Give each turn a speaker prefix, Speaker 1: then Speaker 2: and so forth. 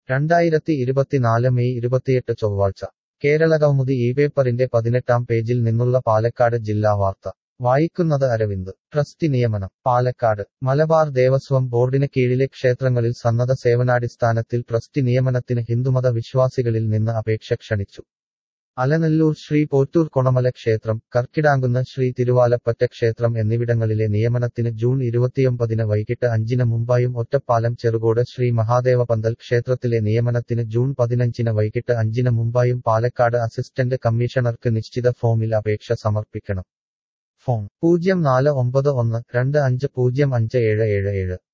Speaker 1: രണ്ടായിരത്തി ഇരുപത്തിനാല് മെയ് ഇരുപത്തിയെട്ട് ചൊവ്വാഴ്ച കേരള കൗമുദി ഈ പേപ്പറിന്റെ പതിനെട്ടാം പേജിൽ നിന്നുള്ള പാലക്കാട് ജില്ലാ വാർത്ത വായിക്കുന്നത് അരവിന്ദ് ട്രസ്റ്റി നിയമനം പാലക്കാട് മലബാർ ദേവസ്വം ബോർഡിന് കീഴിലെ ക്ഷേത്രങ്ങളിൽ സന്നദ്ധ സേവനാടിസ്ഥാനത്തിൽ ട്രസ്റ്റി നിയമനത്തിന് ഹിന്ദുമത വിശ്വാസികളിൽ നിന്ന് അപേക്ഷ ക്ഷണിച്ചു അലനല്ലൂർ ശ്രീ പോറ്റൂർ കൊണമല ക്ഷേത്രം കർക്കിടാങ്കുന്ന് ശ്രീ തിരുവാലപ്പറ്റ ക്ഷേത്രം എന്നിവിടങ്ങളിലെ നിയമനത്തിന് ജൂൺ ഇരുപത്തിയൊമ്പതിന് വൈകിട്ട് അഞ്ചിന് മുമ്പായും ഒറ്റപ്പാലം ചെറുകോട് ശ്രീ മഹാദേവ പന്തൽ ക്ഷേത്രത്തിലെ നിയമനത്തിന് ജൂൺ പതിനഞ്ചിന് വൈകിട്ട് അഞ്ചിന് മുമ്പായും പാലക്കാട് അസിസ്റ്റന്റ് കമ്മീഷണർക്ക് നിശ്ചിത ഫോമിൽ അപേക്ഷ സമർപ്പിക്കണം ഫോൺ പൂജ്യം നാല് ഒമ്പത് ഒന്ന് രണ്ട് അഞ്ച് പൂജ്യം അഞ്ച് ഏഴ് ഏഴ് ഏഴ്